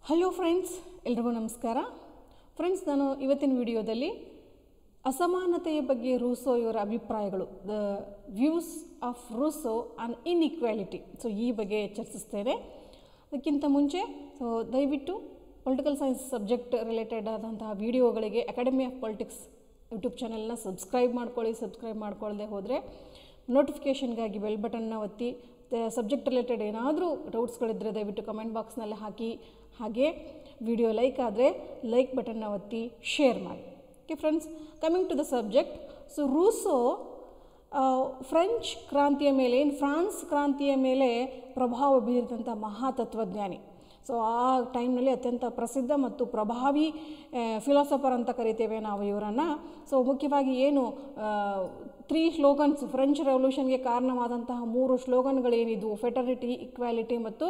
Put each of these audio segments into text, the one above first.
hello friends ಎಲ್ರಿಗೂ ನಮಸ್ಕಾರ friends ನಾನು ಇವತ್ತಿನ ವಿಡಿಯೋದಲ್ಲಿ ಅಸಮಾನತೆಯ ಬಗ್ಗೆ ರೂಸೋ ಇವರ ಅಭಿಪ್ರಾಯಗಳು the views of Rousseau on inequality so ಈ ಬಗ್ಗೆ ಚರ್ಚಿಸ್ತೇನೆ ಅದಕ್ಕಿಂತ ಮುಂಚೆ ಸೊ ದಯವಿಟ್ಟು ಪೊಲಿಟಿಕಲ್ ಸೈನ್ಸ್ ಸಬ್ಜೆಕ್ಟ್ ರಿಲೇಟೆಡ್ ಆದಂತಹ ವಿಡಿಯೋಗಳಿಗೆ ಅಕಾಡೆಮಿ ಆಫ್ ಪೊಲಿಟಿಕ್ಸ್ ಯೂಟ್ಯೂಬ್ ಚಾನೆಲ್ನ ಸಬ್ಸ್ಕ್ರೈಬ್ ಮಾಡ್ಕೊಳ್ಳಿ ಸಬ್ಸ್ಕ್ರೈಬ್ ಮಾಡ್ಕೊಳ್ಳದೆ ಹೋದರೆ ನೋಟಿಫಿಕೇಷನ್ಗಾಗಿ ಬೆಲ್ ಬಟನ್ನ ಒತ್ತಿ ಸಬ್ಜೆಕ್ಟ್ ರಿಲೇಟೆಡ್ ಏನಾದರೂ ಡೌಟ್ಸ್ಗಳಿದ್ದರೆ ದಯವಿಟ್ಟು ಕಮೆಂಟ್ ಬಾಕ್ಸ್ನಲ್ಲಿ ಹಾಕಿ ಹಾಗೆ ವಿಡಿಯೋ ಲೈಕ್ ಆದರೆ ಲೈಕ್ ಬಟನ್ನ ಒತ್ತಿ ಶೇರ್ ಮಾಡಿ okay friends coming to the subject so Rousseau French ಕ್ರಾಂತಿಯ ಮೇಲೆ ಏನು ಫ್ರಾನ್ಸ್ ಕ್ರಾಂತಿಯ ಮೇಲೆ ಪ್ರಭಾವ ಬೀರಿದಂಥ ಮಹಾತತ್ವಜ್ಞಾನಿ ಸೊ ಆ ಟೈಮ್ನಲ್ಲಿ ಅತ್ಯಂತ ಪ್ರಸಿದ್ಧ ಮತ್ತು ಪ್ರಭಾವಿ ಫಿಲಾಸಫರ್ ಅಂತ ಕರಿತೇವೆ ನಾವು ಇವರನ್ನು ಸೊ ಮುಖ್ಯವಾಗಿ ಏನು ತ್ರೀ ಸ್ಲೋಗನ್ಸ್ ಫ್ರೆಂಚ್ ರೆವಲ್ಯೂಷನ್ಗೆ ಕಾರಣವಾದಂತಹ ಮೂರು ಸ್ಲೋಗನ್ಗಳೇನಿದ್ವು ಫೆಟರ್ನಿಟಿ ಇಕ್ವಾಲಿಟಿ ಮತ್ತು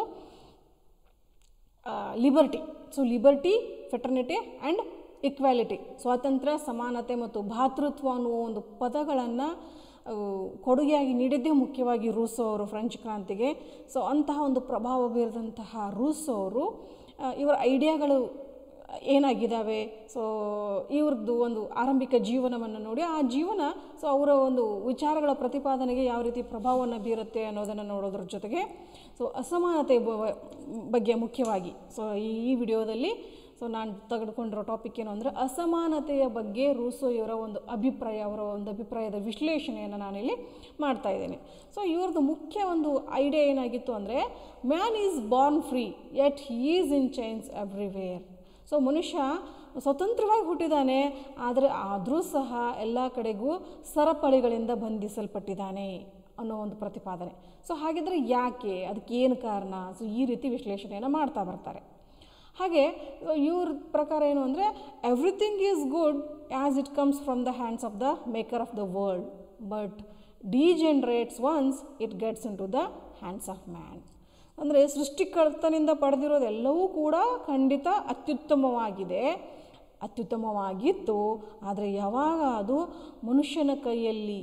liberty so liberty fraternity and equality ಸ್ವಾತಂತ್ರ್ಯ ಸಮಾನತೆ ಮತ್ತು ಭಾತೃತ್ವ ಅನ್ನುವ ಒಂದು ಪದಗಳನ್ನು ಕೊಡುಗೆಯಾಗಿ ನೀಡಿದ್ದೇ ಮುಖ್ಯವಾಗಿ ರೂಸೋ ಅವರು ಫ್ರೆಂಚ್ ಕ್ರಾಂತಿಗೆ ಸೊ ಅಂತಹ ಒಂದು ಪ್ರಭಾವ ಬೀರಿದಂತಹ ರೂಸೋ ಅವರು ಇವರ ಐಡಿಯಾಗಳು ಏನಾಗಿದ್ದಾವೆ ಸೊ ಇವ್ರದ್ದು ಒಂದು ಆರಂಭಿಕ ಜೀವನವನ್ನು ನೋಡಿ ಆ ಜೀವನ ಸೊ ಅವರ ಒಂದು ವಿಚಾರಗಳ ಪ್ರತಿಪಾದನೆಗೆ ಯಾವ ರೀತಿ ಪ್ರಭಾವವನ್ನು ಬೀರುತ್ತೆ ಅನ್ನೋದನ್ನು ನೋಡೋದ್ರ ಜೊತೆಗೆ ಸೊ ಅಸಮಾನತೆ ಬಗ್ಗೆ ಮುಖ್ಯವಾಗಿ ಸೊ ಈ ವಿಡಿಯೋದಲ್ಲಿ ಸೊ ನಾನು ತೆಗೆದುಕೊಂಡಿರೋ ಟಾಪಿಕ್ ಏನು ಅಂದರೆ ಅಸಮಾನತೆಯ ಬಗ್ಗೆ ರೂಸೋ ಇವರ ಒಂದು ಅಭಿಪ್ರಾಯ ಅವರ ಒಂದು ಅಭಿಪ್ರಾಯದ ವಿಶ್ಲೇಷಣೆಯನ್ನು ನಾನಿಲ್ಲಿ ಮಾಡ್ತಾ ಇದ್ದೇನೆ ಸೊ ಇವ್ರದ್ದು ಮುಖ್ಯ ಒಂದು ಐಡಿಯಾ ಏನಾಗಿತ್ತು ಅಂದರೆ man is born free yet he is in chains everywhere so ಮನುಷ್ಯ ಸ್ವತಂತ್ರವಾಗಿ ಹುಟ್ಟಿದ್ದಾನೆ ಆದರೆ ಆದರೂ ಸಹ ಎಲ್ಲ ಕಡೆಗೂ ಸರಪಳಿಗಳಿಂದ ಬಂಧಿಸಲ್ಪಟ್ಟಿದ್ದಾನೆ ಅನ್ನೋ ಒಂದು ಪ್ರತಿಪಾದನೆ ಸೊ ಹಾಗಿದ್ರೆ ಯಾಕೆ ಅದಕ್ಕೆ ಏನು ಕಾರಣ ಸೊ ಈ ರೀತಿ ವಿಶ್ಲೇಷಣೆಯನ್ನು ಮಾಡ್ತಾ ಬರ್ತಾರೆ ಹಾಗೆ ಇವ್ರ ಪ್ರಕಾರ ಏನು ಅಂದರೆ everything is good as it comes from the hands of the maker of the world but degenerates once it gets into the hands of man ಅಂದರೆ ಸೃಷ್ಟಿಕರ್ತನಿಂದ ಪಡೆದಿರೋದೆಲ್ಲವೂ ಕೂಡ ಖಂಡಿತ ಅತ್ಯುತ್ತಮವಾಗಿದೆ ಅತ್ಯುತ್ತಮವಾಗಿತ್ತು ಆದರೆ ಯಾವಾಗ ಅದು ಮನುಷ್ಯನ ಕೈಯಲ್ಲಿ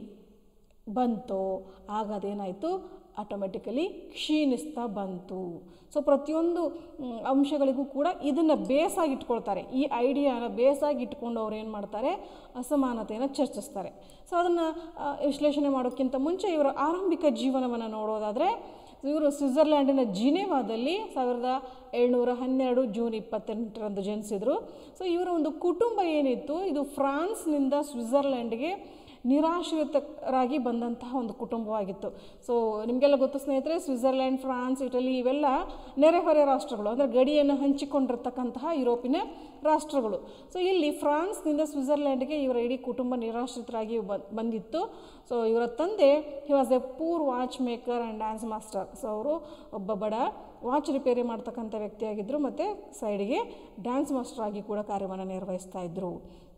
ಬಂತೋ ಆಗ ಅದೇನಾಯಿತು ಆಟೋಮೆಟಿಕಲಿ ಕ್ಷೀಣಿಸ್ತಾ ಬಂತು ಸೊ ಪ್ರತಿಯೊಂದು ಅಂಶಗಳಿಗೂ ಕೂಡ ಇದನ್ನು ಬೇಸಾಗಿ ಇಟ್ಕೊಳ್ತಾರೆ ಈ ಐಡಿಯಾನ ಬೇಸಾಗಿ ಇಟ್ಕೊಂಡು ಅವ್ರು ಏನು ಮಾಡ್ತಾರೆ ಅಸಮಾನತೆಯನ್ನು ಚರ್ಚಿಸ್ತಾರೆ ಸೊ ಅದನ್ನು ವಿಶ್ಲೇಷಣೆ ಮಾಡೋಕ್ಕಿಂತ ಮುಂಚೆ ಇವರ ಆರಂಭಿಕ ಜೀವನವನ್ನು ನೋಡೋದಾದರೆ ಇವರು ಸ್ವಿಟ್ಜರ್ಲ್ಯಾಂಡಿನ ಜಿನೇವಾದಲ್ಲಿ ಸಾವಿರದ ಏಳ್ನೂರ ಹನ್ನೆರಡು ಜೂನ್ ಇಪ್ಪತ್ತೆಂಟರಂದು ಜನಿಸಿದರು ಸೊ ಇವರ ಒಂದು ಕುಟುಂಬ ಏನಿತ್ತು ಇದು ಫ್ರಾನ್ಸ್ನಿಂದ ಸ್ವಿಟ್ಜರ್ಲ್ಯಾಂಡ್ಗೆ ನಿರಾಶ್ರಿತರಾಗಿ ಬಂದಂತಹ ಒಂದು ಕುಟುಂಬವಾಗಿತ್ತು ಸೊ ನಿಮಗೆಲ್ಲ ಗೊತ್ತು ಸ್ನೇಹಿತರೆ ಸ್ವಿಟ್ಜರ್ಲ್ಯಾಂಡ್ ಫ್ರಾನ್ಸ್ ಇಟಲಿ ಇವೆಲ್ಲ ನೆರೆಹೊರೆ ರಾಷ್ಟ್ರಗಳು ಅಂದರೆ ಗಡಿಯನ್ನು ಹಂಚಿಕೊಂಡಿರ್ತಕ್ಕಂತಹ ಯುರೋಪಿನ ರಾಷ್ಟ್ರಗಳು ಸೊ ಇಲ್ಲಿ ಫ್ರಾನ್ಸ್ನಿಂದ ಸ್ವಿಟ್ಜರ್ಲ್ಯಾಂಡ್ಗೆ ಇವರ ಇಡೀ ಕುಟುಂಬ ನಿರಾಶ್ರಿತರಾಗಿ ಬಂದಿತ್ತು ಸೊ ಇವರ ತಂದೆ he was a poor watchmaker and dance master so ಅವರು ಒಬ್ಬ ಬಡ ವಾಚ್ ರಿಪೇರಿ ಮಾಡ್ತಕ್ಕಂಥ ವ್ಯಕ್ತಿಯಾಗಿದ್ದರು ಮತ್ತು ಸೈಡಿಗೆ ಡ್ಯಾನ್ಸ್ ಮಾಸ್ಟರ್ ಆಗಿ ಕೂಡ ಕಾರ್ಯವನ್ನು ನಿರ್ವಹಿಸ್ತಾ ಇದ್ದರು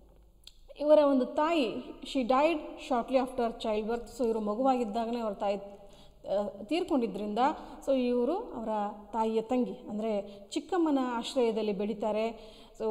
ಇವರ ಒಂದು ತಾಯಿ she died shortly after childbirth so ಇವರು ಮಗುವಾಗಿದ್ದಾಗಲೇ ಅವರ ತಾಯಿ ತೀರ್ಕೊಂಡಿದ್ದರಿಂದ ಸೊ ಇವರು ಅವರ ತಾಯಿಯ ತಂಗಿ ಅಂದರೆ ಚಿಕ್ಕಮ್ಮನ ಆಶ್ರಯದಲ್ಲಿ ಬೆಳೀತಾರೆ ಸೊ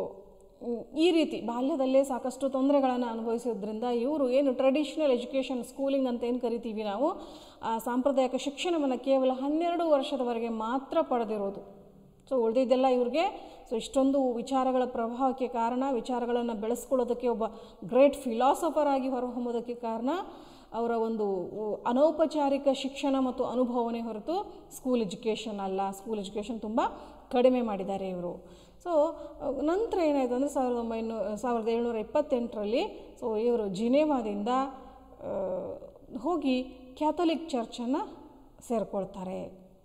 ಈ ರೀತಿ ಬಾಲ್ಯದಲ್ಲೇ ಸಾಕಷ್ಟು ತೊಂದರೆಗಳನ್ನು ಅನುಭವಿಸೋದ್ರಿಂದ ಇವರು ಏನು ಟ್ರೆಡಿಷ್ನಲ್ ಎಜುಕೇಷನ್ ಸ್ಕೂಲಿಂಗ್ ಅಂತ ಏನು ಕರಿತೀವಿ ನಾವು ಆ ಸಾಂಪ್ರದಾಯಿಕ ಶಿಕ್ಷಣವನ್ನು ಕೇವಲ ಹನ್ನೆರಡು ವರ್ಷದವರೆಗೆ ಮಾತ್ರ ಪಡೆದಿರೋದು ಸೊ ಉಳಿದಿದ್ದೆಲ್ಲ ಇವ್ರಿಗೆ ಸೊ ಇಷ್ಟೊಂದು ವಿಚಾರಗಳ ಪ್ರಭಾವಕ್ಕೆ ಕಾರಣ ವಿಚಾರಗಳನ್ನು ಬೆಳೆಸ್ಕೊಳ್ಳೋದಕ್ಕೆ ಒಬ್ಬ ಗ್ರೇಟ್ ಫಿಲಾಸಫರ್ ಆಗಿ ಹೊರಹೊಮ್ಮೋದಕ್ಕೆ ಕಾರಣ ಅವರ ಒಂದು ಅನೌಪಚಾರಿಕ ಶಿಕ್ಷಣ ಮತ್ತು ಅನುಭವನೇ ಹೊರತು ಸ್ಕೂಲ್ ಎಜುಕೇಷನ್ ಅಲ್ಲ ಸ್ಕೂಲ್ ಎಜುಕೇಷನ್ ತುಂಬ ಕಡಿಮೆ ಮಾಡಿದ್ದಾರೆ ಇವರು ಸೊ ನಂತರ ಏನಾಯಿತು ಅಂದರೆ ಸಾವಿರದ ಒಂಬೈನೂರ ಸಾವಿರದ ಏಳ್ನೂರ ಇಪ್ಪತ್ತೆಂಟರಲ್ಲಿ ಸೊ ಇವರು ಜಿನೇವಾದಿಂದ ಹೋಗಿ ಕ್ಯಾಥಲಿಕ್ ಚರ್ಚನ್ನು ಸೇರಿಕೊಳ್ತಾರೆ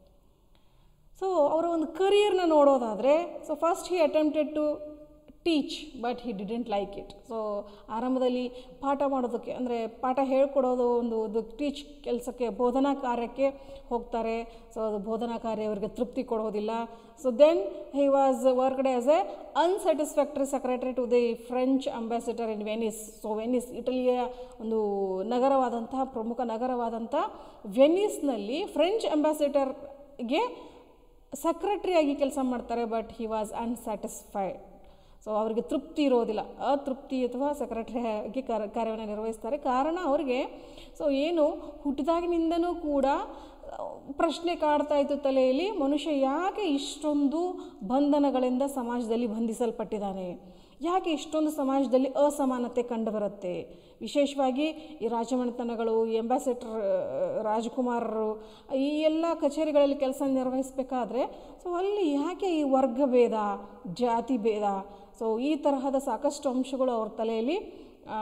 ಸೊ ಅವರ ಒಂದು ಕರಿಯರ್ನ ನೋಡೋದಾದರೆ so first he attempted to teach but he didn't like it so ಆರಂಭದಲ್ಲಿ ಪಾಠ ಮಾಡೋದಕ್ಕೆ ಅಂದರೆ ಪಾಠ ಹೇಳ್ಕೊಡೋದು ಒಂದು ಒಂದು ಟೀಚ್ ಕೆಲಸಕ್ಕೆ ಬೋಧನಾ ಕಾರ್ಯಕ್ಕೆ ಹೋಗ್ತಾರೆ ಸೊ ಅದು ಬೋಧನಾ ಕಾರ್ಯ ಅವರಿಗೆ ತೃಪ್ತಿ ಕೊಡೋದಿಲ್ಲ so then he was worked as a unsatisfactory secretary to the French ambassador in Venice so Venice ಇಟಲಿಯ ಒಂದು ನಗರವಾದಂತಹ ಪ್ರಮುಖ ನಗರವಾದಂಥ ವೆನಿಸ್ನಲ್ಲಿ ಫ್ರೆಂಚ್ ಅಂಬಾಸಿಡರ್ಗೆ ಸೆಕ್ರೆಟ್ರಿಯಾಗಿ ಕೆಲಸ ಮಾಡ್ತಾರೆ but he was unsatisfied so ಅವರಿಗೆ ತೃಪ್ತಿ ಇರೋದಿಲ್ಲ ಅತೃಪ್ತಿ ಅಥವಾ ಸೆಕ್ರೆಟರಿಯಾಗಿ ಕಾರ್ಯ ಕಾರ್ಯವನ್ನು ನಿರ್ವಹಿಸ್ತಾರೆ ಕಾರಣ ಅವರಿಗೆ ಸೊ ಏನು ಹುಟ್ಟಿದಾಗಿನಿಂದನೂ ಕೂಡ ಪ್ರಶ್ನೆ ಕಾಡ್ತಾ ಇತ್ತು ತಲೆಯಲ್ಲಿ ಮನುಷ್ಯ ಯಾಕೆ ಇಷ್ಟೊಂದು ಬಂಧನಗಳಿಂದ ಸಮಾಜದಲ್ಲಿ ಬಂಧಿಸಲ್ಪಟ್ಟಿದ್ದಾನೆ ಯಾಕೆ ಇಷ್ಟೊಂದು ಸಮಾಜದಲ್ಲಿ ಅಸಮಾನತೆ ಕಂಡುಬರುತ್ತೆ ವಿಶೇಷವಾಗಿ ಈ ರಾಜಮನೆತನಗಳು ಎಂಬಾಸಿಡರ್ ರಾಜಕುಮಾರರು ಈ ಎಲ್ಲ ಕಚೇರಿಗಳಲ್ಲಿ ಕೆಲಸ ನಿರ್ವಹಿಸಬೇಕಾದ್ರೆ ಸೊ ಅಲ್ಲಿ ಯಾಕೆ ಈ ವರ್ಗಭೇದ ಜಾತಿ ಭೇದ ಸೊ ಈ ತರಹದ ಸಾಕಷ್ಟು ಅಂಶಗಳು ಅವ್ರ ತಲೆಯಲ್ಲಿ ಆ,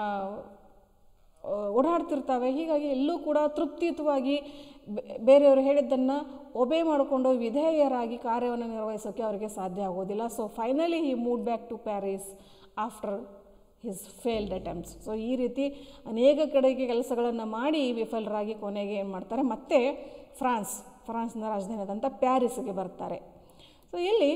ಆ, ಓಡಾಡ್ತಿರ್ತವೆ ಹೀಗಾಗಿ ಎಲ್ಲೂ ಕೂಡ ತೃಪ್ತಿಯುತವಾಗಿ ಬೆ- ಬೇರೆಯವರು ಹೇಳಿದ್ದನ್ನು ಒಬೆ ಮಾಡಿಕೊಂಡು ವಿಧೇಯರಾಗಿ ಕಾರ್ಯವನ್ನು ನಿರ್ವಹಿಸೋಕ್ಕೆ ಅವರಿಗೆ ಸಾಧ್ಯ ಆಗೋದಿಲ್ಲ so finally he moved back to Paris after his failed attempts so ಈ ರೀತಿ ಅನೇಕ ಕಡೆಗೆ ಕೆಲಸಗಳನ್ನು ಮಾಡಿ ವಿಫಲರಾಗಿ ಕೊನೆಗೆ ಏನು ಮಾಡ್ತಾರೆ ಮತ್ತೆ ಫ್ರಾನ್ಸ್ ಫ್ರಾನ್ಸ್ನ ರಾಜಧಾನಿ ಆದಂಥ ಪ್ಯಾರಿಸ್ಗೆ ಬರ್ತಾರೆ ಸೊ ಇಲ್ಲಿ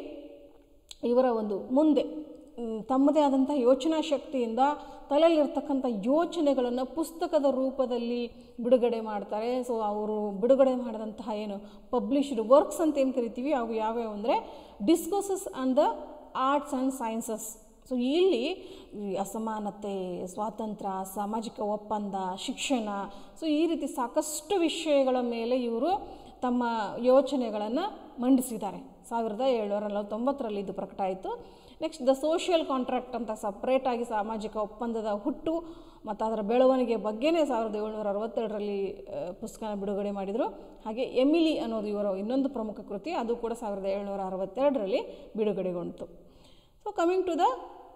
ಇವರ ಒಂದು ಮುಂದೆ ಮ್, ತಮ್ಮದೇ ಆದಂಥ ಯೋಚನಾ ಶಕ್ತಿಯಿಂದ ತಲೆಯಲ್ಲಿರ್ತಕ್ಕಂಥ ಯೋಚನೆಗಳನ್ನು ಪುಸ್ತಕದ ರೂಪದಲ್ಲಿ ಬಿಡುಗಡೆ ಮಾಡ್ತಾರೆ ಸೊ ಅವರು ಬಿಡುಗಡೆ ಮಾಡಿದಂತಹ ಏನು ಪಬ್ಲಿಷ್ಡ್ ವರ್ಕ್ಸ್ ಅಂತ ಏನು ಕರಿತೀವಿ ಅವು ಯಾವ್ಯಾವು ಅಂದರೆ discourses on the arts and sciences so ಇಲ್ಲಿ ಈ ಅಸಮಾನತೆ ಸ್ವಾತಂತ್ರ್ಯ ಸಾಮಾಜಿಕ ಒಪ್ಪಂದ ಶಿಕ್ಷಣ ಸೊ ಈ ರೀತಿ ಸಾಕಷ್ಟು ವಿಷಯಗಳ ಮೇಲೆ ಇವರು ತಮ್ಮ ಯೋಚನೆಗಳನ್ನು ಮಂಡಿಸಿದ್ದಾರೆ ಸಾವಿರದ ಏಳ್ನೂರ ನಲವತ್ತೊಂಬತ್ತರಲ್ಲಿ ಇದು ಪ್ರಕಟ ಆಯಿತು ನೆಕ್ಸ್ಟ್ ದ ಸೋಷಿಯಲ್ ಕಾಂಟ್ರಾಕ್ಟ್ ಅಂತ ಸಪ್ರೇಟಾಗಿ ಸಾಮಾಜಿಕ ಒಪ್ಪಂದದ ಹುಟ್ಟು ಮತ್ತು ಅದರ ಬೆಳವಣಿಗೆ ಬಗ್ಗೆನೇ ಸಾವಿರದ ಏಳ್ನೂರ ಅರವತ್ತೆರಡರಲ್ಲಿ ಆ, ಪುಸ್ತಕನ ಬಿಡುಗಡೆ ಮಾಡಿದರು ಹಾಗೆ ಎಮಿಲಿ ಅನ್ನೋದು ಇವರ ಇನ್ನೊಂದು ಪ್ರಮುಖ ಕೃತಿ ಅದು ಕೂಡ ಸಾವಿರದ ಏಳ್ನೂರ ಅರವತ್ತೆರಡರಲ್ಲಿ ಬಿಡುಗಡೆಗೊಂಡಿತು so coming to the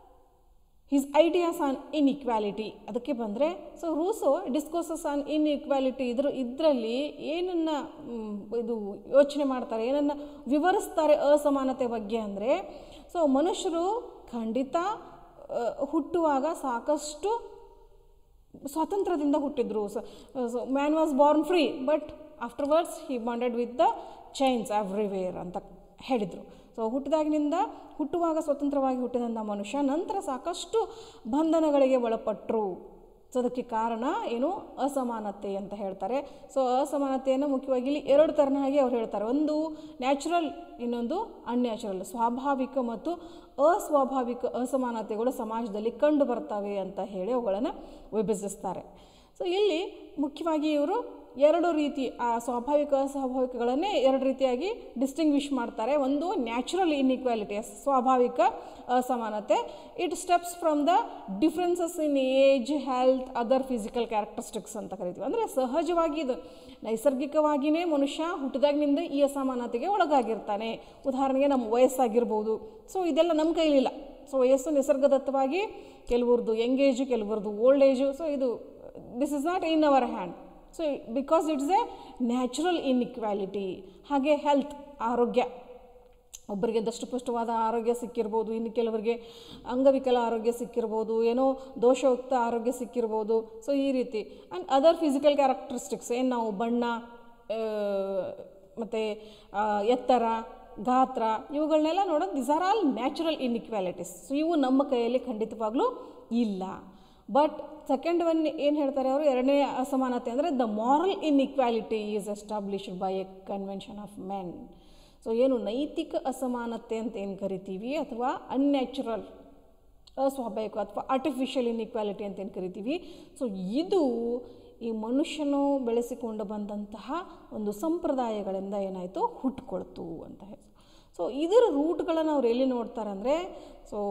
his ideas on inequality ಅದಕ್ಕೆ ಬಂದರೆ so Rousseau discourses on inequality ಇದ್ರ ಇದರಲ್ಲಿ ಏನನ್ನು ಇದು ಯೋಚನೆ ಮಾಡ್ತಾರೆ ಏನನ್ನು ವಿವರಿಸ್ತಾರೆ ಅಸಮಾನತೆ ಬಗ್ಗೆ ಅಂದರೆ ಸೊ ಮನುಷ್ಯರು ಖಂಡಿತ ಆ, ಹುಟ್ಟುವಾಗ ಸಾಕಷ್ಟು ಸ್ವಾತಂತ್ರ್ಯದಿಂದ ಹುಟ್ಟಿದ್ರು so man was born free but afterwards he bonded with the chains everywhere ಅಂತ ಹೇಳಿದರು ಸೊ ಹುಟ್ಟಿದಾಗಿನಿಂದ ಹುಟ್ಟುವಾಗ ಸ್ವತಂತ್ರವಾಗಿ ಹುಟ್ಟಿದಂಥ ಮನುಷ್ಯ ನಂತರ ಸಾಕಷ್ಟು ಬಂಧನಗಳಿಗೆ ಒಳಪಟ್ಟರು ಸೊ ಅದಕ್ಕೆ ಕಾರಣ ಏನು ಅಸಮಾನತೆ ಅಂತ ಹೇಳ್ತಾರೆ ಸೊ ಅಸಮಾನತೆಯನ್ನು ಮುಖ್ಯವಾಗಿ ಇಲ್ಲಿ ಎರಡು ತರನಾಗಿ ಅವ್ರು ಹೇಳ್ತಾರೆ ಒಂದು ನ್ಯಾಚುರಲ್ ಇನ್ನೊಂದು ಅನ್ಯಾಚುರಲ್ ಸ್ವಾಭಾವಿಕ ಮತ್ತು ಅಸ್ವಾಭಾವಿಕ ಅಸಮಾನತೆಗಳು ಸಮಾಜದಲ್ಲಿ ಕಂಡು ಬರ್ತವೆ ಅಂತ ಹೇಳಿ ಅವುಗಳನ್ನು ವಿಭಜಿಸ್ತಾರೆ ಸೊ ಇಲ್ಲಿ ಮುಖ್ಯವಾಗಿ ಇವರು ಎರಡು ರೀತಿ ಆ ಸ್ವಾಭಾವಿಕ ಅಸ್ವಾಭಾವಿಕಗಳನ್ನೇ ಎರಡು ರೀತಿಯಾಗಿ ಡಿಸ್ಟಿಂಗ್ವಿಷ್ ಮಾಡ್ತಾರೆ ಒಂದು ನ್ಯಾಚುರಲ್ ಇನ್ಇಕ್ವಾಲಿಟಿ ಸ್ವಾಭಾವಿಕ ಅಸಮಾನತೆ it steps from the differences in age health other physical characteristics ಅಂತ ಕರಿತೀವಿ ಅಂದರೆ ಸಹಜವಾಗಿ ಇದು ನೈಸರ್ಗಿಕವಾಗಿಯೇ ಮನುಷ್ಯ ಹುಟ್ಟಿದಾಗಿನಿಂದ ಈ ಅಸಮಾನತೆಗೆ ಒಳಗಾಗಿರ್ತಾನೆ ಉದಾಹರಣೆಗೆ ನಮ್ಮ ವಯಸ್ಸಾಗಿರ್ಬೋದು ಸೊ ಇದೆಲ್ಲ ನಮ್ಮ ಕೈಲಿಲ್ಲ ಸೊ ವಯಸ್ಸು ನಿಸರ್ಗದತ್ತವಾಗಿ ಕೆಲವ್ರದ್ದು ಯಂಗ್ ಏಜು ಕೆಲವ್ರದ್ದು ಓಲ್ಡ್ ಏಜು ಸೊ ಇದು this is not in our hand so because it's a natural inequality ಹಾಗೆ ಹೆಲ್ತ್ ಆರೋಗ್ಯ ಒಬ್ಬರಿಗೆ ದಷ್ಟಪುಷ್ಟವಾದ ಆರೋಗ್ಯ ಸಿಕ್ಕಿರ್ಬೋದು ಇನ್ನು ಕೆಲವರಿಗೆ ಅಂಗವಿಕಲ ಆರೋಗ್ಯ ಸಿಕ್ಕಿರ್ಬೋದು ಏನೋ ದೋಷಯುಕ್ತ ಆರೋಗ್ಯ ಸಿಕ್ಕಿರ್ಬೋದು ಸೊ ಈ ರೀತಿ ಆ್ಯಂಡ್ ಅದರ್ ಫಿಸಿಕಲ್ ಕ್ಯಾರೆಕ್ಟರಿಸ್ಟಿಕ್ಸ್ ಏನು ನಾವು ಬಣ್ಣ ಮತ್ತು ಎತ್ತರ ಗಾತ್ರ ಇವುಗಳನ್ನೆಲ್ಲ ನೋಡೋದು this are all natural inequalities so ಇವು ನಮ್ಮ ಕೈಯಲ್ಲಿ ಖಂಡಿತವಾಗ್ಲೂ ಇಲ್ಲ ಬಟ್ ಸೆಕೆಂಡ್ ಒನ್ ಏನು ಹೇಳ್ತಾರೆ ಅವರು ಎರಡನೇ ಅಸಮಾನತೆ ಅಂದರೆ the moral inequality is established by a convention of men so ಏನು ನೈತಿಕ ಅಸಮಾನತೆ ಅಂತ ಏನು ಕರಿತೀವಿ ಅಥವಾ ಅನ್ಯಾಚುರಲ್ ಅಸ್ವಾಭಾವಿಕ ಅಥವಾ ಆರ್ಟಿಫಿಷಿಯಲ್ ಇನ್ಇಕ್ವಾಲಿಟಿ ಅಂತ ಏನು ಕರಿತೀವಿ ಸೊ ಇದು ಈ ಮನುಷ್ಯನು ಬೆಳೆಸಿಕೊಂಡು ಬಂದಂತಹ ಒಂದು ಸಂಪ್ರದಾಯಗಳಿಂದ ಏನಾಯಿತು ಹುಟ್ಕೊಳ್ತು ಅಂತ ಹೇಳಿ ಸೊ ಇದರ ರೂಟ್ಗಳನ್ನು ಅವ್ರು ಎಲ್ಲಿ ನೋಡ್ತಾರೆ ಅಂದರೆ so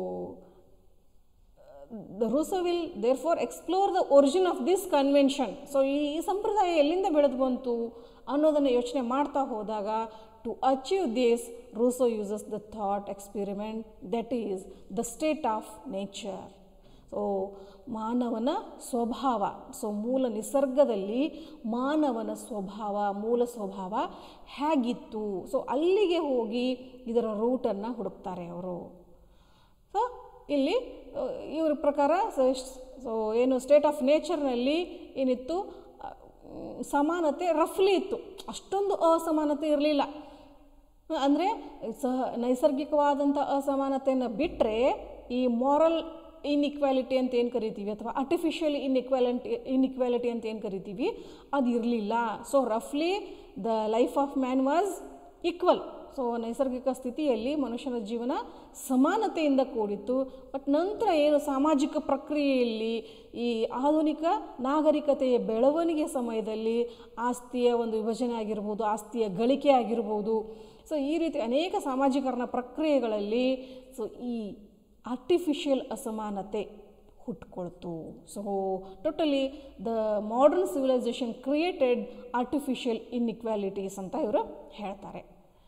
the Rousseau will therefore explore the origin of this convention so ಈ ಈ ಸಂಪ್ರದಾಯ ಎಲ್ಲಿಂದ ಬೆಳೆದು ಬಂತು ಅನ್ನೋದನ್ನು ಯೋಚನೆ ಮಾಡ್ತಾ ಹೋದಾಗ to achieve this Rousseau uses the thought experiment that is the state of nature so ಮಾನವನ ಸ್ವಭಾವ ಸೊ ಮೂಲ ನಿಸರ್ಗದಲ್ಲಿ ಮಾನವನ ಸ್ವಭಾವ ಮೂಲ ಸ್ವಭಾವ ಹೇಗಿತ್ತು ಸೊ ಅಲ್ಲಿಗೆ ಹೋಗಿ ಇದರ ರೂಟನ್ನು ಹುಡುಕ್ತಾರೆ ಅವರು ಸೊ ಇಲ್ಲಿ ಅಹ್, ಇವ್ರ ಪ್ರಕಾರ ಸೊ ಏನು ಸ್ಟೇಟ್ ಆಫ್ ನೇಚರ್ನಲ್ಲಿ ಏನಿತ್ತು ಅಹ್, ಮ್, ಸಮಾನತೆ ರಫ್ಲಿ ಇತ್ತು ಅಷ್ಟೊಂದು ಅಸಮಾನತೆ ಇರಲಿಲ್ಲ ಅಂದರೆ ಸಹ ನೈಸರ್ಗಿಕವಾದಂಥ ಅಸಮಾನತೆಯನ್ನು ಬಿಟ್ಟರೆ ಈ ಮಾರಲ್ ಇನ್ಇಕ್ವಾಲಿಟಿ ಅಂತ ಏನು ಕರಿತೀವಿ ಅಥವಾ ಆರ್ಟಿಫಿಷಿಯಲ್ ಇನ್ಇಕ್ವಾಲಿಟಿ ಇನ್ಇಕ್ವಾಲಿಟಿ ಅಂತ ಏನು ಕರಿತೀವಿ ಅದು ಇರಲಿಲ್ಲ ಸೊ ರಫ್ಲಿ the life of man was equal so ನೈಸರ್ಗಿಕ ಸ್ಥಿತಿಯಲ್ಲಿ ಮನುಷ್ಯನ ಜೀವನ ಸಮಾನತೆಯಿಂದ ಕೂಡಿತ್ತು ಬಟ್ ನಂತರ ಏನು ಸಾಮಾಜಿಕ ಪ್ರಕ್ರಿಯೆಯಲ್ಲಿ ಈ ಆಧುನಿಕ ನಾಗರಿಕತೆಯ ಬೆಳವಣಿಗೆ ಸಮಯದಲ್ಲಿ ಆಸ್ತಿಯ ಒಂದು ವಿಭಜನೆ ಆಗಿರ್ಬೋದು ಆಸ್ತಿಯ ಗಳಿಕೆ ಆಗಿರ್ಬೋದು ಸೊ ಈ ರೀತಿ ಅನೇಕ ಸಾಮಾಜೀಕರಣ ಪ್ರಕ್ರಿಯೆಗಳಲ್ಲಿ ಸೊ ಈ ಆರ್ಟಿಫಿಷಿಯಲ್ ಅಸಮಾನತೆ ಹುಟ್ಕೊಳ್ತು so totally the modern civilization created artificial inequalities ಅಂತ ಇವರು ಹೇಳ್ತಾರೆ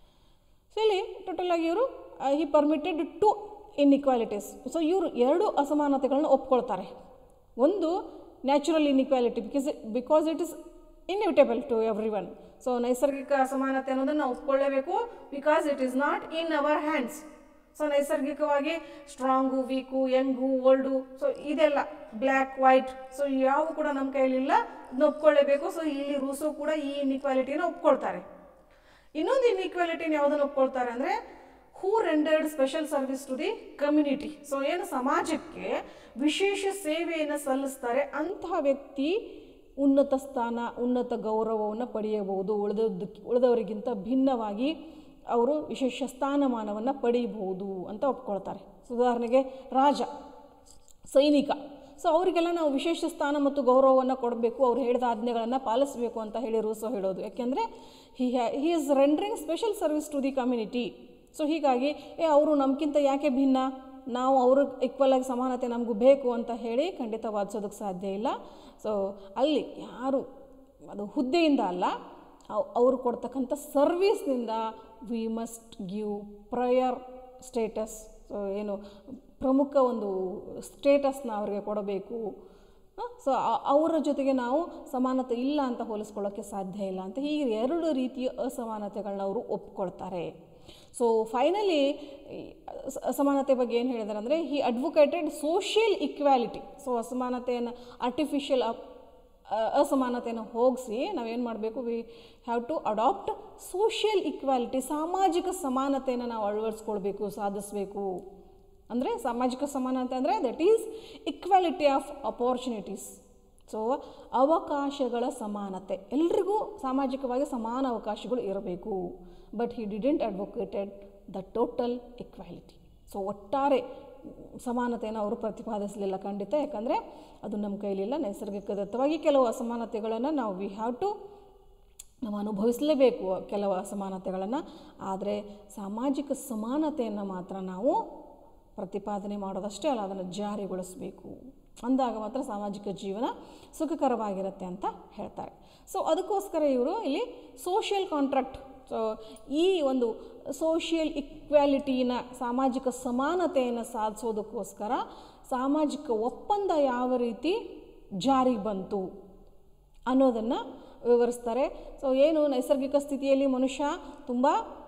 ಸೊ ಇಲ್ಲಿ ಟೋಟಲ್ ಆಗಿ ಇವರು he permitted to inequalities so ಇವರು ಎರಡು ಅಸಮಾನತೆಗಳನ್ನ ಒಪ್ಕೊಳ್ತಾರೆ ಒಂದು natural inequality because because it is inevitable to everyone so ನೈಸರ್ಗಿಕ ಅಸಮಾನತೆ ಅನ್ನೋದನ್ನು ನಾವು ಒಪ್ಕೊಳ್ಳೇಬೇಕು because it is not in our hands so ನೈಸರ್ಗಿಕವಾಗಿ strong weak young old so ಇದೆಲ್ಲ ಬ್ಲ್ಯಾಕ್ ವೈಟ್ ಸೊ ಯಾವ ಕೂಡ ನಮ್ಮ ಕೈಲಿಲ್ಲ ಇದನ್ನ ಒಪ್ಕೊಳ್ಳೇಬೇಕು ಸೊ ಇಲ್ಲಿ ರೂಸು ಕೂಡ ಈ ಇನ್ಇಕ್ವಾಲಿಟಿನ ಒಪ್ಕೊಳ್ತಾರೆ ಇನ್ನೊಂದು ಇನ್ಇಕ್ವಾಲಿಟಿನ ಯಾವುದನ್ನು ಒಪ್ಕೊಳ್ತಾರೆ ಅಂದರೆ who rendered special service to the community so ಏನು ಸಮಾಜಕ್ಕೆ ವಿಶೇಷ ಸೇವೆಯನ್ನು ಸಲ್ಲಿಸ್ತಾರೆ ಅಂತಹ ವ್ಯಕ್ತಿ ಉನ್ನತ ಸ್ಥಾನ ಉನ್ನತ ಗೌರವವನ್ನು ಪಡೆಯಬಹುದು ಉಳಿದದ್ದಕ್ಕೆ ಉಳಿದವರಿಗಿಂತ ಭಿನ್ನವಾಗಿ ಅವರು ವಿಶೇಷ ಸ್ಥಾನಮಾನವನ್ನು ಪಡೆಯಬಹುದು ಅಂತ ಒಪ್ಕೊಳ್ತಾರೆ ಉದಾಹರಣೆಗೆ ರಾಜ ಸೈನಿಕ ಸೊ ಅವರಿಗೆಲ್ಲ ನಾವು ವಿಶೇಷ ಸ್ಥಾನ ಮತ್ತು ಗೌರವವನ್ನು ಕೊಡಬೇಕು ಅವ್ರು ಹೇಳಿದ ಆಜ್ಞೆಗಳನ್ನು ಪಾಲಿಸಬೇಕು ಅಂತ ಹೇಳಿ ರೂಸೋ ಹೇಳೋದು ಯಾಕೆಂದರೆ he ha he is rendering special service to the community so ಹೀಗಾಗಿ ಏ ಅವರು ನಮಗಿಂತ ಯಾಕೆ ಭಿನ್ನ ನಾವು ಅವರು ಈಕ್ವಲ್ ಆಗಿ ಸಮಾನತೆ ನಮಗೂ ಬೇಕು ಅಂತ ಹೇಳಿ ಖಂಡಿತ ವಾದಿಸೋದಕ್ಕೆ ಸಾಧ್ಯ ಇಲ್ಲ ಸೊ ಅಲ್ಲಿ ಯಾರು ಅದು ಹುದ್ದೆಯಿಂದ ಅಲ್ಲ ಅವ್- ಅವರು ಕೊಡ್ತಕ್ಕಂಥ ಸರ್ವೀಸ್ನಿಂದ we must give prior status so ಏನು ಪ್ರಮುಖ ಒಂದು ಸ್ಟೇಟಸ್ನ ಅವರಿಗೆ ಕೊಡಬೇಕು ಸೊ ಅವರ ಜೊತೆಗೆ ನಾವು ಸಮಾನತೆ ಇಲ್ಲ ಅಂತ ಹೋಲಿಸ್ಕೊಳ್ಳೋಕ್ಕೆ ಸಾಧ್ಯ ಇಲ್ಲ ಅಂತ ಹೀಗೆ ಎರಡು ರೀತಿಯ ಅಸಮಾನತೆಗಳನ್ನ ಅವರು ಒಪ್ಕೊಳ್ತಾರೆ ಸೊ ಫೈನಲಿ ಅಸಮಾನತೆ ಬಗ್ಗೆ ಏನು ಹೇಳಿದ್ದಾರೆ ಅಂದರೆ he advocated social equality so ಅಸಮಾನತೆಯನ್ನು ಆರ್ಟಿಫಿಷಿಯಲ್ ಅಸಮಾನತೆಯನ್ನು ಹೋಗಿಸಿ ನಾವೇನು ಮಾಡಬೇಕು we have to adapt social equality ಸಾಮಾಜಿಕ ಸಮಾನತೆಯನ್ನು ನಾವು ಅಳವಡಿಸ್ಕೊಳ್ಬೇಕು ಸಾಧಿಸಬೇಕು ಅಂದರೆ ಸಾಮಾಜಿಕ ಸಮಾನತೆ ಅಂದರೆ that is equality of opportunities so ಅವಕಾಶಗಳ ಸಮಾನತೆ ಎಲ್ರಿಗೂ ಸಾಮಾಜಿಕವಾಗಿ ಸಮಾನ ಅವಕಾಶಗಳು ಇರಬೇಕು but he didn't advocated the total equality so ಒಟ್ಟಾರೆ ಸಮಾನತೆಯನ್ನು ಅವರು ಪ್ರತಿಪಾದಿಸಲಿಲ್ಲ ಖಂಡಿತ ಯಾಕಂದರೆ ಅದು ನಮ್ಮ ಕೈಲಿಲ್ಲ ನೈಸರ್ಗಿಕದತ್ತವಾಗಿ ಕೆಲವು ಅಸಮಾನತೆಗಳನ್ನು ನಾವು ವಿ ಹ್ಯಾವ್ ಟು ನಾವು ಅನುಭವಿಸಲೇಬೇಕು ಕೆಲವು ಅಸಮಾನತೆಗಳನ್ನು ಆದರೆ ಸಾಮಾಜಿಕ ಸಮಾನತೆಯನ್ನು ಮಾತ್ರ ನಾವು ಪ್ರತಿಪಾದನೆ ಮಾಡೋದಷ್ಟೇ ಅಲ್ಲ ಅದನ್ನು ಜಾರಿಗೊಳಿಸಬೇಕು ಅಂದಾಗ ಮಾತ್ರ ಸಾಮಾಜಿಕ ಜೀವನ ಸುಖಕರವಾಗಿರುತ್ತೆ ಅಂತ ಹೇಳ್ತಾರೆ ಸೊ ಅದಕ್ಕೋಸ್ಕರ ಇವರು ಇಲ್ಲಿ ಸೋಷಿಯಲ್ ಕಾಂಟ್ರಾಕ್ಟ್ ಸೊ ಈ ಒಂದು ಸೋಷಿಯಲ್ ಇಕ್ವಾಲಿಟಿನ ಸಾಮಾಜಿಕ ಸಮಾನತೆಯನ್ನು ಸಾಧಿಸೋದಕ್ಕೋಸ್ಕರ ಸಾಮಾಜಿಕ ಒಪ್ಪಂದ ಯಾವ ರೀತಿ ಜಾರಿಗೆ ಬಂತು ಅನ್ನೋದನ್ನು ವಿವರಿಸ್ತಾರೆ ಸೊ ಏನು ನೈಸರ್ಗಿಕ ಸ್ಥಿತಿಯಲ್ಲಿ ಮನುಷ್ಯ ತುಂಬ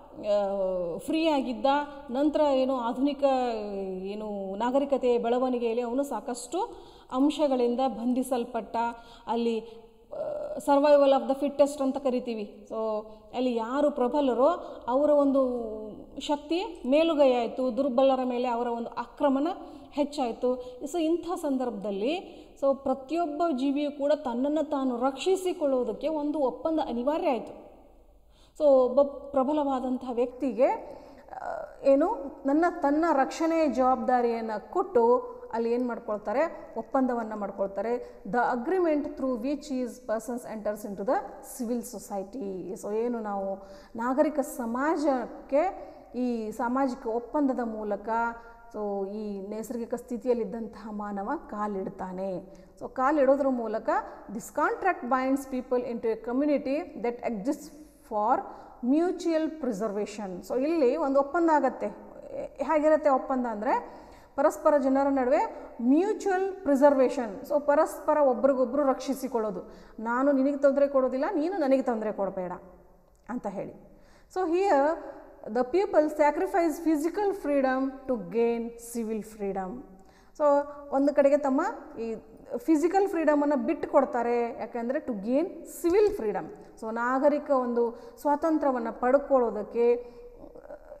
ಫ್ರೀ ಆಗಿದ್ದ ನಂತರ ಏನು ಆಧುನಿಕ ಏನು ನಾಗರಿಕತೆಯ ಬೆಳವಣಿಗೆಯಲ್ಲಿ ಅವನು ಸಾಕಷ್ಟು ಅಂಶಗಳಿಂದ ಬಂಧಿಸಲ್ಪಟ್ಟ ಅಲ್ಲಿ ಸರ್ವೈವಲ್ ಆಫ್ ದ ಫಿಟ್ಟೆಸ್ಟ್ ಅಂತ ಕರಿತೀವಿ ಸೊ ಅಲ್ಲಿ ಯಾರು ಪ್ರಬಲರೋ ಅವರ ಒಂದು ಶಕ್ತಿ ಮೇಲುಗೈ ಆಯಿತು ದುರ್ಬಲರ ಮೇಲೆ ಅವರ ಒಂದು ಆಕ್ರಮಣ ಹೆಚ್ಚಾಯಿತು ಸೊ ಇಂಥ ಸಂದರ್ಭದಲ್ಲಿ ಸೊ ಪ್ರತಿಯೊಬ್ಬ ಜೀವಿಯು ಕೂಡ ತನ್ನನ್ನು ತಾನು ರಕ್ಷಿಸಿಕೊಳ್ಳುವುದಕ್ಕೆ ಒಂದು ಒಪ್ಪಂದ ಅನಿವಾರ್ಯ ಆಯಿತು ಸೊ ಒಬ್ಬ ಪ್ರಬಲವಾದಂತಹ ವ್ಯಕ್ತಿಗೆ ಆ, ಏನು ನನ್ನ ತನ್ನ ರಕ್ಷಣೆಯ ಜವಾಬ್ದಾರಿಯನ್ನು ಕೊಟ್ಟು ಅಲ್ಲಿ ಏನು ಮಾಡ್ಕೊಳ್ತಾರೆ ಒಪ್ಪಂದವನ್ನು ಮಾಡ್ಕೊಳ್ತಾರೆ the agreement through which is persons enters into the civil society so ಏನು ನಾವು ನಾಗರಿಕ ಸಮಾಜಕ್ಕೆ ಈ ಸಾಮಾಜಿಕ ಒಪ್ಪಂದದ ಮೂಲಕ ಸೊ ಈ ನೈಸರ್ಗಿಕ ಸ್ಥಿತಿಯಲ್ಲಿದ್ದಂತಹ ಮಾನವ ಕಾಲಿಡ್ತಾನೆ ಸೊ ಕಾಲಿಡೋದ್ರ ಮೂಲಕ this contract binds people into a community that exist for mutual preservation so ಇಲ್ಲಿ ಒಂದು ಒಪ್ಪಂದ ಆಗತ್ತೆ ಎ- ಹೇಗಿರುತ್ತೆ ಒಪ್ಪಂದ ಅಂದರೆ ಪರಸ್ಪರ ಜನರ ನಡುವೆ ಮ್ಯೂಚುವಲ್ ಪ್ರಿಸರ್ವೇಷನ್ ಸೊ ಪರಸ್ಪರ ಒಬ್ರಿಗೊಬ್ಬರು ರಕ್ಷಿಸಿಕೊಳ್ಳೋದು ನಾನು ನಿನಗೆ ತೊಂದರೆ ಕೊಡೋದಿಲ್ಲ ನೀನು ನನಗೆ ತೊಂದರೆ ಕೊಡಬೇಡ ಅಂತ ಹೇಳಿ so here the people sacrifice physical freedom to gain civil freedom so ಒಂದು ಕಡೆಗೆ ತಮ್ಮ ಈ ಫಿಸಿಕಲ್ ಫ್ರೀಡಮನ್ನು ಬಿಟ್ಟು ಕೊಡ್ತಾರೆ ಯಾಕೆಂದರೆ to gain civil freedom so ನಾಗರಿಕ ಒಂದು ಸ್ವಾತಂತ್ರ್ಯವನ್ನು ಪಡ್ಕೊಳ್ಳೋದಕ್ಕೆ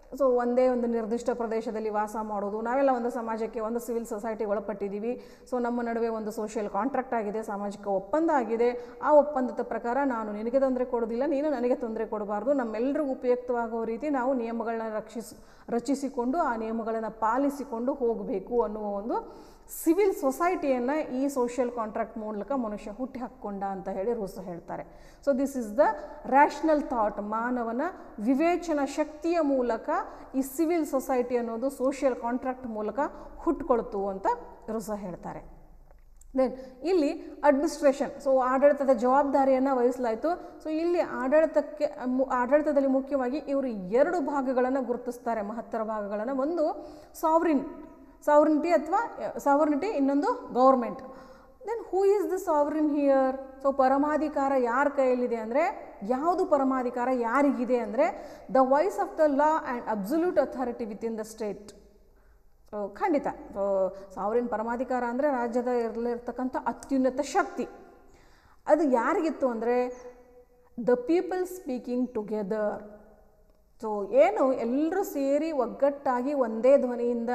ಸೊ ಒಂದೇ ಒಂದು ನಿರ್ದಿಷ್ಟ ಪ್ರದೇಶದಲ್ಲಿ ವಾಸ ಮಾಡೋದು ನಾವೆಲ್ಲ ಒಂದು ಸಮಾಜಕ್ಕೆ ಒಂದು ಸಿವಿಲ್ ಸೊಸೈಟಿ ಒಳಪಟ್ಟಿದ್ದೀವಿ ಸೊ ನಮ್ಮ ನಡುವೆ ಒಂದು ಸೋಷಿಯಲ್ ಕಾಂಟ್ರಾಕ್ಟ್ ಆಗಿದೆ ಸಾಮಾಜಿಕ ಒಪ್ಪಂದ ಆಗಿದೆ ಆ ಒಪ್ಪಂದದ ಪ್ರಕಾರ ನಾನು ನಿನಗೆ ತೊಂದರೆ ಕೊಡೋದಿಲ್ಲ ನೀನು ನನಗೆ ತೊಂದರೆ ಕೊಡಬಾರ್ದು ನಮ್ಮೆಲ್ಲರಿಗೂ ಉಪಯುಕ್ತವಾಗೋ ರೀತಿ ನಾವು ನಿಯಮಗಳನ್ನ ರಕ್ಷಿಸ್ ರಚಿಸಿಕೊಂಡು ಆ ನಿಯಮಗಳನ್ನು ಪಾಲಿಸಿಕೊಂಡು ಹೋಗಬೇಕು ಅನ್ನುವ ಒಂದು ಸಿವಿಲ್ ಸೊಸೈಟಿಯನ್ನು ಈ ಸೋಷಿಯಲ್ ಕಾಂಟ್ರಾಕ್ಟ್ ಮೂಲಕ ಮನುಷ್ಯ ಹುಟ್ಟಿ ಹಾಕ್ಕೊಂಡ ಅಂತ ಹೇಳಿ ರೂಸೋ ಹೇಳ್ತಾರೆ so this is the rational thought ಮಾನವನ ವಿವೇಚನ ಶಕ್ತಿಯ ಮೂಲಕ ಈ ಸಿವಿಲ್ ಸೊಸೈಟಿ ಅನ್ನೋದು ಸೋಷಿಯಲ್ ಕಾಂಟ್ರಾಕ್ಟ್ ಮೂಲಕ ಹುಟ್ಕೊಳ್ತು ಅಂತ ರೂಸೋ ಹೇಳ್ತಾರೆ ದೆನ್ ಇಲ್ಲಿ ಅಡ್ಮಿನಿಸ್ಟ್ರೇಷನ್ ಸೊ ಆಡಳಿತದ ಜವಾಬ್ದಾರಿಯನ್ನು ವಹಿಸಲಾಯಿತು ಸೊ ಇಲ್ಲಿ ಆಡಳಿತಕ್ಕೆ ಮು- ಆಡಳಿತದಲ್ಲಿ ಮುಖ್ಯವಾಗಿ ಇವರು ಎರಡು ಭಾಗಗಳನ್ನು ಗುರುತಿಸ್ತಾರೆ ಮಹತ್ತರ ಭಾಗಗಳನ್ನು ಒಂದು ಸಾವ್ರಿನ್ ಸಾವ್ರಿನಿಟಿ ಅಥವಾ ಸಾವರ್ನಿಟಿ ಇನ್ನೊಂದು government then who is the sovereign here so ಪರಮಾಧಿಕಾರ ಯಾರ ಕೈಯಲ್ಲಿದೆ ಅಂದರೆ ಯಾವುದು ಪರಮಾಧಿಕಾರ ಯಾರಿಗಿದೆ ಅಂದರೆ the voice of the law and absolute authority with in the state so ಖಂಡಿತ ಸೊ ಸಾವಿರಿನ ಪರಮಾಧಿಕಾರ ಅಂದರೆ ರಾಜ್ಯದ ಇರಲಿರ್ತಕ್ಕಂಥ ಅತ್ಯುನ್ನತ ಶಕ್ತಿ ಅದು ಯಾರಿಗಿತ್ತು ಅಂದರೆ the people speaking together so ಏನು ಎಲ್ಲರೂ ಸೇರಿ ಒಗ್ಗಟ್ಟಾಗಿ ಒಂದೇ ಧ್ವನಿಯಿಂದ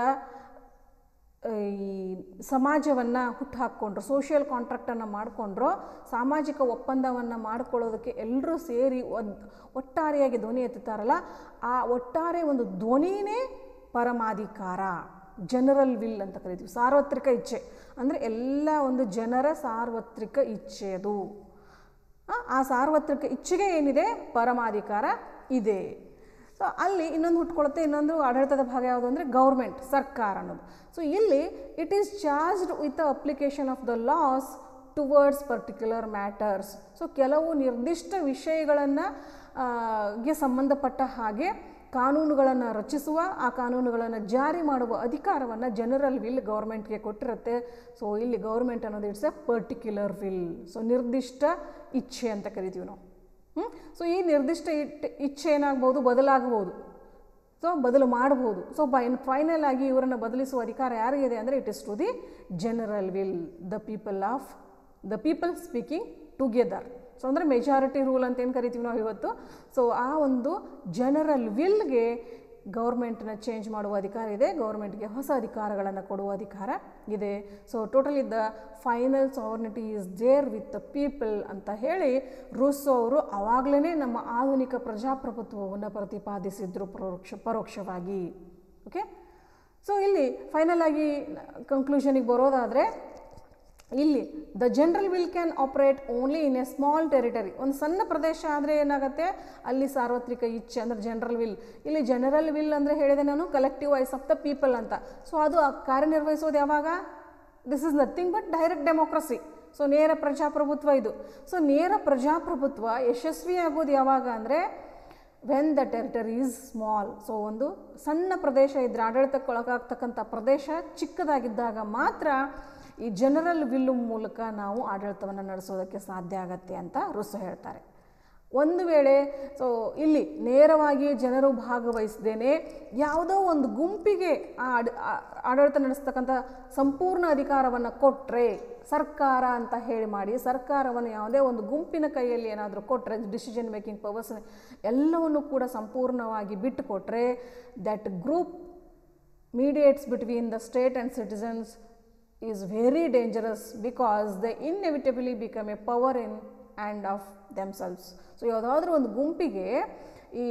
ಈ ಸಮಾಜವನ್ನು ಹುಟ್ಟು ಹಾಕ್ಕೊಂಡ್ರು ಸೋಷಿಯಲ್ ಕಾಂಟ್ರಾಕ್ಟನ್ನು ಮಾಡಿಕೊಂಡ್ರು ಸಾಮಾಜಿಕ ಒಪ್ಪಂದವನ್ನು ಮಾಡ್ಕೊಳ್ಳೋದಕ್ಕೆ ಎಲ್ಲರೂ ಸೇರಿ ಒದ್ ಒಟ್ಟಾರೆಯಾಗಿ ಧ್ವನಿ ಎತ್ತುತ್ತಾರಲ್ಲ ಆ ಒಟ್ಟಾರೆ ಒಂದು ಧ್ವನಿನೇ ಪರಮಾಧಿಕಾರ ಜನರಲ್ ವಿಲ್ ಅಂತ ಕರಿತೀವಿ ಸಾರ್ವತ್ರಿಕ ಇಚ್ಛೆ ಅಂದರೆ ಎಲ್ಲ ಒಂದು ಜನರ ಸಾರ್ವತ್ರಿಕ ಇಚ್ಛೆ ಅದು ಆ, ಆ ಸಾರ್ವತ್ರಿಕ ಇಚ್ಛೆಗೆ ಏನಿದೆ ಪರಮಾಧಿಕಾರ ಇದೆ ಸೊ ಅಲ್ಲಿ ಇನ್ನೊಂದು ಹುಟ್ಕೊಳುತ್ತೆ ಇನ್ನೊಂದು ಆಡಳಿತದ ಭಾಗ ಯಾವುದು ಅಂದರೆ ಗೌರ್ಮೆಂಟ್ ಸರ್ಕಾರ ಅನ್ನೋದು ಸೊ ಇಲ್ಲಿ it is charged with the application of the laws towards particular matters so ಕೆಲವು ನಿರ್ದಿಷ್ಟ ವಿಷಯಗಳನ್ನು ಗೆ ಸಂಬಂಧಪಟ್ಟ ಹಾಗೆ ಕಾನೂನುಗಳನ್ನು ರಚಿಸುವ ಆ ಕಾನೂನುಗಳನ್ನು ಜಾರಿ ಮಾಡುವ ಅಧಿಕಾರವನ್ನು ಜನರಲ್ ವಿಲ್ ಗೌರ್ಮೆಂಟ್ಗೆ ಕೊಟ್ಟಿರುತ್ತೆ ಸೊ ಇಲ್ಲಿ ಗೌರ್ಮೆಂಟ್ ಅನ್ನೋದು it's a particular will so ನಿರ್ದಿಷ್ಟ ಇಚ್ಛೆ ಅಂತ ಕರಿತೀವಿ ನಾವು ಹ್ಞೂ ಸೊ ಈ ನಿರ್ದಿಷ್ಟ ಇಟ್ ಇಚ್ಛೆ ಏನಾಗ್ಬೋದು ಬದಲಾಗಬಹುದು ಸೊ ಬದಲು ಮಾಡಬಹುದು ಸೊ ಬೈ ಫೈನಲ್ ಆಗಿ ಇವರನ್ನು ಬದಲಿಸುವ ಅಧಿಕಾರ ಯಾರಿಗಿದೆ ಅಂದರೆ it is to the general will the people of the people speaking together so ಅಂದರೆ ಮೆಜಾರಿಟಿ ರೂಲ್ ಅಂತ ಏನು ಕರಿತೀವಿ ನಾವು ಇವತ್ತು ಸೊ ಆ ಒಂದು ಜನರಲ್ ವಿಲ್ಗೆ ಗೌರ್ಮೆಂಟ್ನ ಚೇಂಜ್ ಮಾಡುವ ಅಧಿಕಾರ ಇದೆ ಗೌರ್ಮೆಂಟ್ಗೆ ಹೊಸ ಅಧಿಕಾರಗಳನ್ನು ಕೊಡುವ ಅಧಿಕಾರ ಇದೆ so totally the final sovereignty is there with the people ಅಂತ ಹೇಳಿ ರೂಸೋ ಅವರು ಆವಾಗಲೇ ನಮ್ಮ ಆಧುನಿಕ ಪ್ರಜಾಪ್ರಭುತ್ವವನ್ನು ಪ್ರತಿಪಾದಿಸಿದ್ರು ಪರೋಕ್ಷ ಪರೋಕ್ಷವಾಗಿ ಓಕೆ ಸೊ ಇಲ್ಲಿ ಫೈನಲ್ ಆಗಿ ಕಂಕ್ಲೂಷನಿಗೆ ಬರೋದಾದರೆ ಇಲ್ಲಿ the general will can operate only in a small territory ಒಂದು ಸಣ್ಣ ಪ್ರದೇಶ ಆದರೆ ಏನಾಗುತ್ತೆ ಅಲ್ಲಿ ಸಾರ್ವತ್ರಿಕ ಇಚ್ಛೆ ಅಂದರೆ ಜನರಲ್ ವಿಲ್ ಇಲ್ಲಿ ಜನರಲ್ ವಿಲ್ ಅಂದರೆ ಹೇಳಿದೆ ನಾನು collective voice of the people ಅಂತ ಸೊ ಅದು ಆ ಕಾರ್ಯನಿರ್ವಹಿಸೋದು ಯಾವಾಗ this is nothing but direct democracy so ನೇರ ಪ್ರಜಾಪ್ರಭುತ್ವ ಇದು ಸೊ ನೇರ ಪ್ರಜಾಪ್ರಭುತ್ವ ಯಶಸ್ವಿಯಾಗೋದು ಯಾವಾಗ ಅಂದರೆ when the territory is small so ಒಂದು ಸಣ್ಣ ಪ್ರದೇಶ ಇದ್ದರೆ ಆಡಳಿತಕ್ಕೆ ಒಳಗಾಗ್ತಕ್ಕಂಥ ಪ್ರದೇಶ ಚಿಕ್ಕದಾಗಿದ್ದಾಗ ಮಾತ್ರ ಈ ಜನರಲ್ ವಿಲ್ಲು ಮೂಲಕ ನಾವು ಆಡಳಿತವನ್ನು ನಡೆಸೋದಕ್ಕೆ ಸಾಧ್ಯ ಆಗತ್ತೆ ಅಂತ ರುಸು ಹೇಳ್ತಾರೆ ಒಂದು ವೇಳೆ ಸೊ ಇಲ್ಲಿ ನೇರವಾಗಿ ಜನರು ಭಾಗವಹಿಸದೇನೆ ಯಾವುದೋ ಒಂದು ಗುಂಪಿಗೆ ಆ ಆಡ- ಆ- ಆಡಳಿತ ನಡೆಸ್ತಕ್ಕಂಥ ಸಂಪೂರ್ಣ ಅಧಿಕಾರವನ್ನು ಕೊಟ್ಟರೆ ಸರ್ಕಾರ ಅಂತ ಹೇಳಿ ಮಾಡಿ ಸರ್ಕಾರವನ್ನು ಯಾವುದೇ ಒಂದು ಗುಂಪಿನ ಕೈಯಲ್ಲಿ ಏನಾದರೂ ಕೊಟ್ಟರೆ ಡಿಸಿಷನ್ ಮೇಕಿಂಗ್ ಪವರ್ಸ್ ಎಲ್ಲವನ್ನು ಕೂಡ ಸಂಪೂರ್ಣವಾಗಿ ಬಿಟ್ಟು ಕೊಟ್ಟರೆ that group mediates between the state and citizens is very dangerous because they inevitably become a power in and of themselves so ಯಾವುದಾದ್ರೂ ಒಂದು ಗುಂಪಿಗೆ ಈ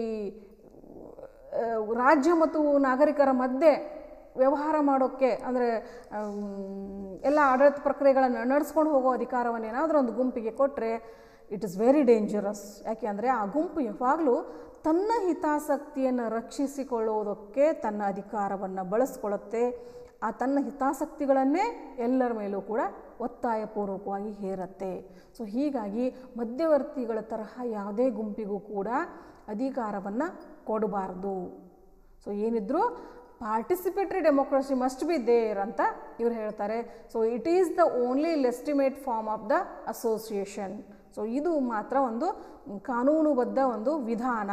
ಆ, ರಾಜ್ಯ ಮತ್ತು ನಾಗರಿಕರ ಮಧ್ಯೆ ವ್ಯವಹಾರ ಮಾಡೋಕ್ಕೆ ಅಂದರೆ ಎಲ್ಲ ಆಡಳಿತ ಪ್ರಕ್ರಿಯೆಗಳನ್ನು ನಡೆಸ್ಕೊಂಡು ಹೋಗೋ ಅಧಿಕಾರವನ್ನು ಏನಾದರೂ ಒಂದು ಗುಂಪಿಗೆ ಕೊಟ್ಟರೆ ಇಟ್ ಇಸ್ ವೆರಿ ಡೇಂಜರಸ್ ಯಾಕೆ ಅಂದರೆ ಆ ಗುಂಪು ಯಾವಾಗಲೂ ತನ್ನ ಹಿತಾಸಕ್ತಿಯನ್ನು ರಕ್ಷಿಸಿಕೊಳ್ಳುವುದಕ್ಕೆ ತನ್ನ ಅಧಿಕಾರವನ್ನು ಬಳಸ್ಕೊಳ್ಳುತ್ತೆ ಆ ತನ್ನ ಹಿತಾಸಕ್ತಿಗಳನ್ನೇ ಎಲ್ಲರ ಮೇಲೂ ಕೂಡ ಒತ್ತಾಯಪೂರ್ವಕವಾಗಿ ಹೇರುತ್ತೆ ಸೊ ಹೀಗಾಗಿ ಮಧ್ಯವರ್ತಿಗಳ ತರಹ ಯಾವುದೇ ಗುಂಪಿಗೂ ಕೂಡ ಅಧಿಕಾರವನ್ನು ಕೊಡಬಾರ್ದು ಸೊ ಏನಿದ್ರು participatory democracy must be there ಅಂತ ಇವ್ರು ಹೇಳ್ತಾರೆ so it is the only legitimate form of the association so ಇದು ಮಾತ್ರ ಒಂದು ಕಾನೂನುಬದ್ಧ ಒಂದು ವಿಧಾನ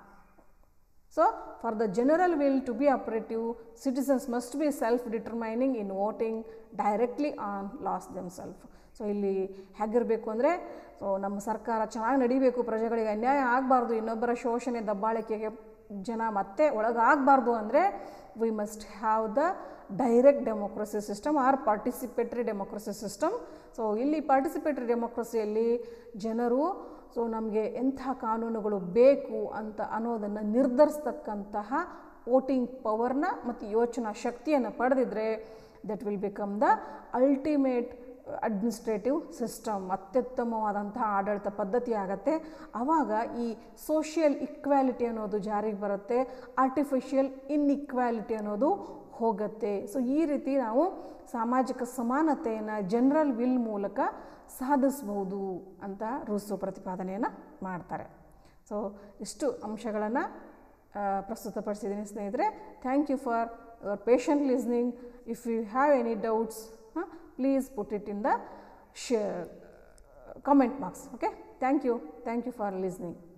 so for the general will to be operative citizens must be self determining in voting directly on laws themselves so ಇಲ್ಲಿ ಹೇಗಿರಬೇಕು ಅಂದರೆ so ನಮ್ಮ ಸರ್ಕಾರ ಚೆನ್ನಾಗಿ ನಡಿಬೇಕು ಪ್ರಜೆಗಳಿಗೆ ಅನ್ಯಾಯ ಆಗಬಾರ್ದು ಇನ್ನೊಬ್ಬರ ಶೋಷಣೆ ದಬ್ಬಾಳಿಕೆಗೆ ಜನ ಮತ್ತೆ ಒಳಗಾಗಬಾರ್ದು ಅಂದರೆ we must have the direct democracy system or participatory democracy system so ಇಲ್ಲಿ ಪಾರ್ಟಿಸಿಪೇಟ್ರಿ ಡೆಮೋಕ್ರಸಿಯಲ್ಲಿ ಜನರು ಸೊ ನಮಗೆ ಎಂಥ ಕಾನೂನುಗಳು ಬೇಕು ಅಂತ ಅನ್ನೋದನ್ನು ನಿರ್ಧರಿಸ್ತಕ್ಕಂತಹ ವೋಟಿಂಗ್ ಪವರ್ನ ಮತ್ತು ಯೋಚನಾ ಶಕ್ತಿಯನ್ನು ಪಡೆದಿದ್ರೆ that will become the ultimate administrative system ಅತ್ಯುತ್ತಮವಾದಂತಹ ಆಡಳಿತ ಪದ್ಧತಿ ಆಗತ್ತೆ ಆವಾಗ ಈ ಸೋಷಿಯಲ್ ಇಕ್ವಾಲಿಟಿ ಅನ್ನೋದು ಜಾರಿಗೆ ಬರುತ್ತೆ ಆರ್ಟಿಫಿಷಿಯಲ್ ಇನ್ಇಕ್ವಾಲಿಟಿ ಅನ್ನೋದು ಹೋಗುತ್ತೆ ಸೊ ಈ ರೀತಿ ನಾವು ಸಾಮಾಜಿಕ ಸಮಾನತೆಯನ್ನು ಜನರಲ್ ವಿಲ್ ಮೂಲಕ ಸಾಧಿಸ್ಬೋದು ಅಂತ ರೂಸೋ ಪ್ರತಿಪಾದನೆಯನ್ನು ಮಾಡ್ತಾರೆ ಸೊ ಇಷ್ಟು ಅಂಶಗಳನ್ನು ಪ್ರಸ್ತುತಪಡಿಸಿದ್ದೀನಿ ಸ್ನೇಹಿತರೆ thank you for your patient listening if you have any doubts please put it in the ಶೇ comment box okay thank you thank you for listening